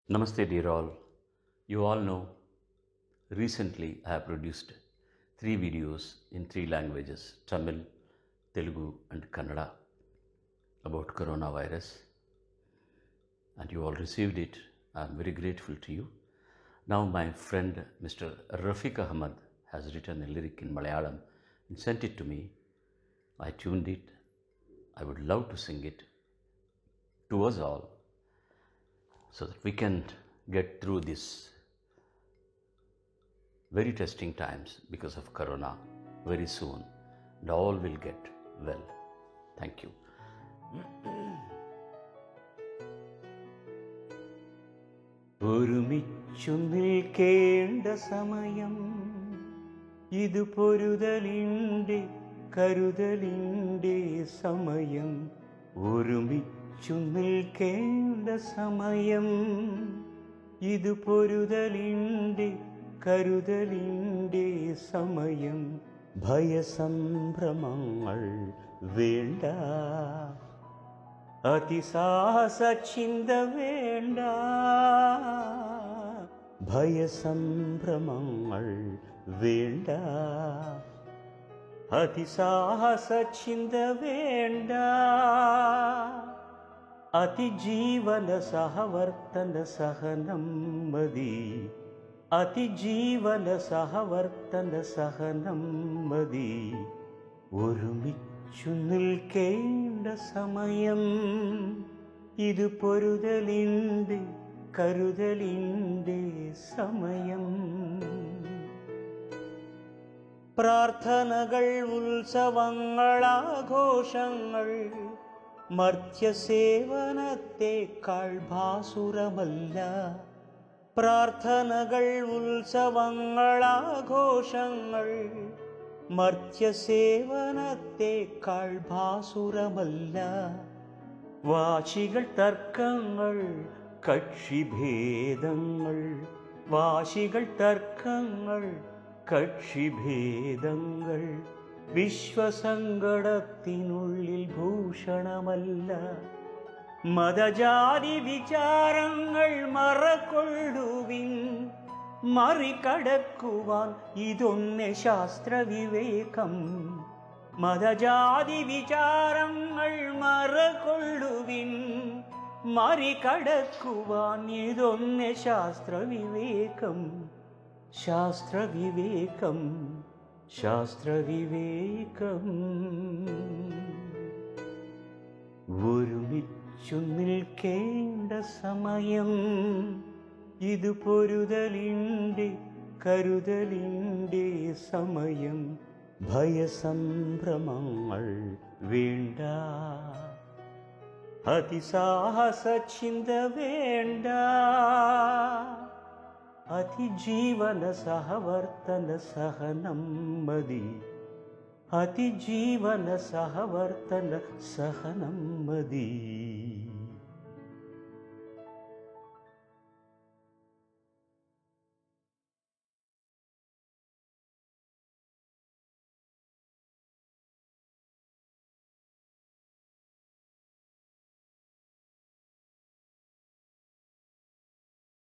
Namaste, dear all. You all know recently I have produced three videos in three languages Tamil, Telugu, and Kannada about coronavirus. And you all received it. I am very grateful to you. Now, my friend Mr. Rafiq Ahmad has written a lyric in Malayalam and sent it to me. I tuned it. I would love to sing it to us all so that we can get through this very testing times because of corona very soon and all will get well thank you ഒരുമിച്ചു നിൽക്കേണ്ട സമയം ഇത് പൊരുതലിൻ്റെ കരുതലിൻ്റെ സമയം ഒരുമിച്ചു നിൽക്കേണ്ട സമയം ഇത് പൊരുതലിൻ്റെ കരുതലിൻ്റെ സമയം ഭയസംഭ്രമങ്ങൾ വേണ്ട അതിസാഹസ ചിന്ത വേണ്ട ഭയസംഭ്രമങ്ങൾ വേണ്ട അതിസാഹസ ചിന്ത വേണ്ട അതിജീവന സഹവർത്തന സഹനം മതി അതിജീവന സഹവർത്തന സഹനം മതി ഒരുമിച്ചു നിൽക്കേണ്ട സമയം ഇത് പൊരുതലിൻ്റെ കരുതലിൻ്റെ സമയം പ്രാർത്ഥനകൾ ഉത്സവങ്ങൾ ആഘോഷങ്ങൾ മർത്യസേവനത്തെക്കാൾ ഭാസുരമല്ല പ്രാർത്ഥനകൾ ഉത്സവങ്ങൾ ആഘോഷങ്ങൾ മർത്യസേവനത്തെക്കാൾ ഭാസുരമല്ല വാശികൾ തർക്കങ്ങൾ കക്ഷിഭേദങ്ങൾ വാശികൾ തർക്കങ്ങൾ കക്ഷിഭേദങ്ങൾ വിശ്വസങ്കടത്തിനുള്ളിൽ ഭൂഷണമല്ല മതജാതി വിചാരങ്ങൾ മറക്കൊള്ളുവിൻ മറികടക്കുവാൻ ഇതൊന്നെ ശാസ്ത്രവിവേകം മതജാതി വിചാരങ്ങൾ മറകൊള്ളുവിൻ മറികടക്കുവാൻ ഇതൊന്നെ ശാസ്ത്രവിവേകം ശാസ്ത്രവിവേകം ശാസ്ത്രവിവേകം ഒരുമിച്ചു നിൽക്കേണ്ട സമയം ഇത് പൊരുതലിൻ്റെ കരുതലിൻ്റെ സമയം ഭയസംഭ്രമങ്ങൾ വേണ്ട അതിസാഹസ ചിന്ത വേണ്ട അതിജീവന സഹവർത്തന സഹനം മതി അതിജീവന സഹവർത്തന സഹനം മതി